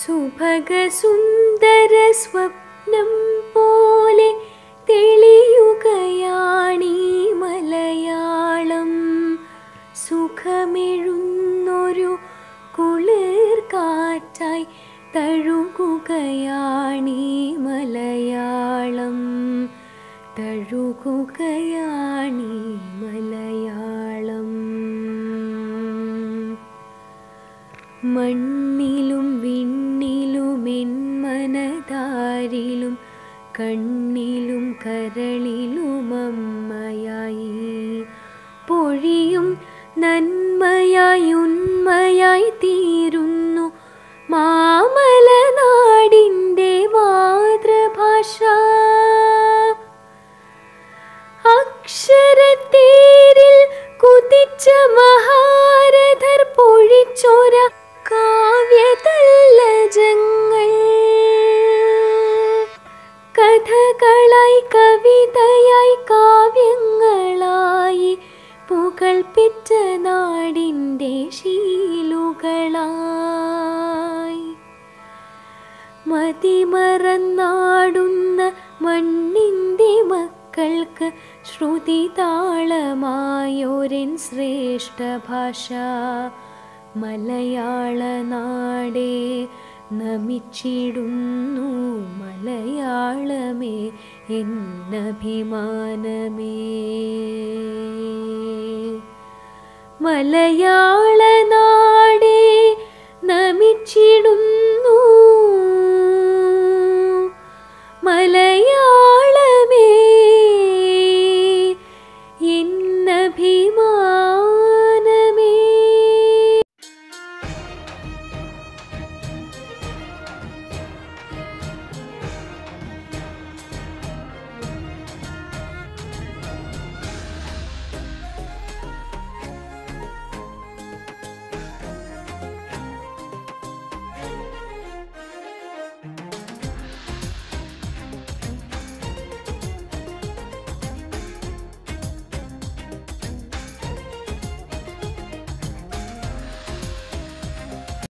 സുഭഗസുന്ദര സ്വപ്നം പോലെ തെളിയുകയാണീ മലയാളം സുഖമെഴുന്നൊരു കുളിർ കാറ്റായി തഴുകുകയാണീ മലയാളം തഴുകുകയാണീ മലയാളം മണ്ണിലും വിണ്ണിലും എൻ മനതാരിലും കണ്ണിലും കരളിലും അമ്മയായി പൊഴിയും നന്മയായി ഉന്മയായി തീരുന്നു മാമലനാടിൻ്റെ മാതൃഭാഷ അക്ഷരത്തേരിൽ കുതിച്ച മഹാരഥർ പൊഴിച്ചൊര കാവ്യതല്ലജങ്ങൾ കഥകളായി കവിതയായി കാവ്യങ്ങളായി പുകൾപ്പെറ്റ നാടിൻ്റെ ശീലുകളായി മതിമറന്നാടുന്ന മണ്ണിൻ്റെ മക്കൾക്ക് ശ്രുതി താളമായൊരൻ ശ്രേഷ്ഠ ഭാഷ മലയാള നാടേ നമിച്ചിടുന്നു മലയാളമേ എന്നഭിമാനമേ മലയാള നാടേ നമിച്ചിടുന്നു